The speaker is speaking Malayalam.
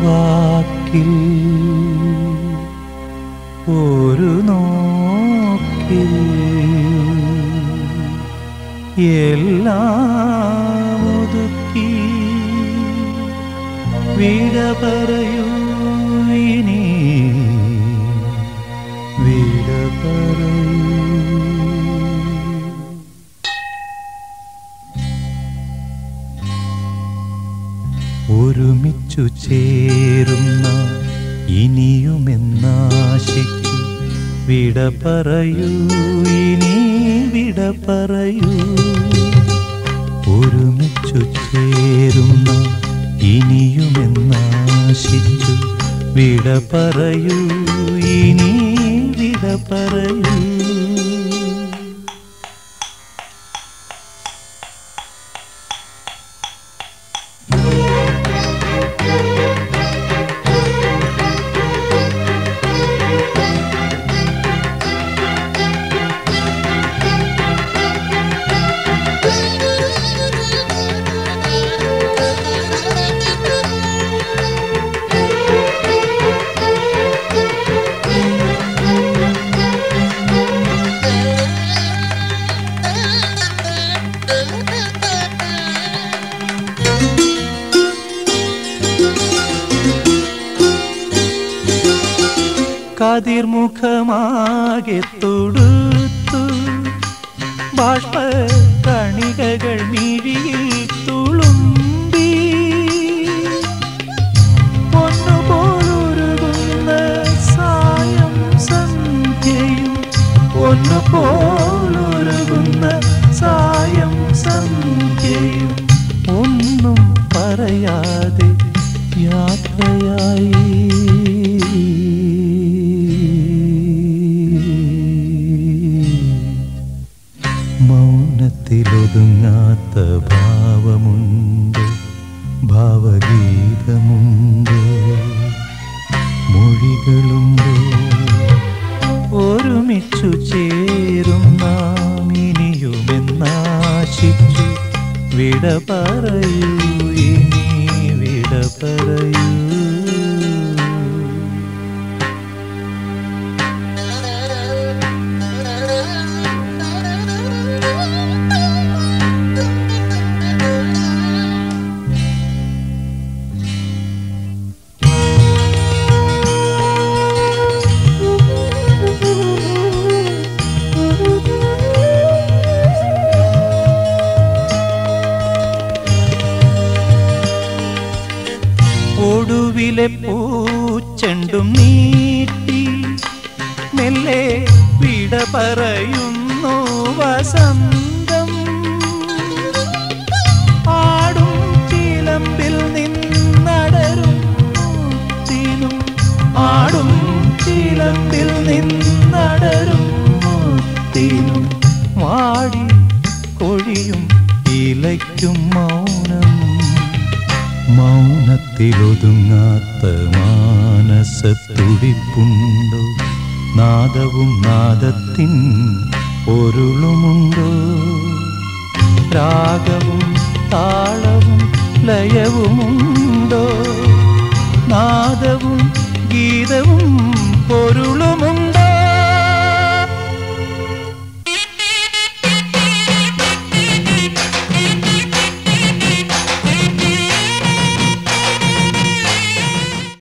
വാക്കിൽ ഒരു നോക്കിൽ എല്ലാം ഒതുക്കി വിട പറയൂ ഇനി വിട പറയൂ ഒരുമിച്ചു ചേരുന്ന ഇനിയുമെന്നാശിച്ചു വിട പറയൂ ഇനി വിട പറയൂ ഒരുമിച്ചു ചേരുന്ന ഇനിയുമെന്നാശിച്ചു വിട പറയൂ ഇനി വിട പറയൂ കതിർമുഖമാകെ തൊടുത്തു ബാഷ്പ കണികകൾ മിഴിയിൽ തുളുമ്പി ഒന്നുപോലൊരുകുന്ന സായം സന്ധ്യയും ഒന്നുപോലൊരുകുന്ന സായം സന്ധ്യയും ഒന്നും പറയാതെ യാത്രയായി മൗനത്തിലൊതുങ്ങാത്ത ഭാവമുണ്ട് ഭാവഗീതമുണ്ട് മൊഴികളുണ്ട് ഒരുമിച്ചു ചേരും നാം ഇനിയുമെന്നാശിച്ചു വിട പറയൂ ഇനി വിട പറയൂ ഒടുവിലെ പൂച്ചെണ്ടും നീട്ടി മെല്ലെ വിട പറയുന്നു വസന്തം ആടും ചിലമ്പിൽ നിന്നടരും മുത്തിനും ആടും ചിലമ്പിൽ നിന്നടരും മുത്തിനും വാടി കൊഴിയും ഇലയ്ക്കും മൗനം മൗനത്തിലൊതുങ്ങാത്ത മാനസത്തുടിപ്പുണ്ടോ നാദവും നാദത്തിൻ പൊരുളുമുണ്ടോ രാഗവും താളവും ലയവുമുണ്ടോ നാദവും ഗീതവും പൊരുളും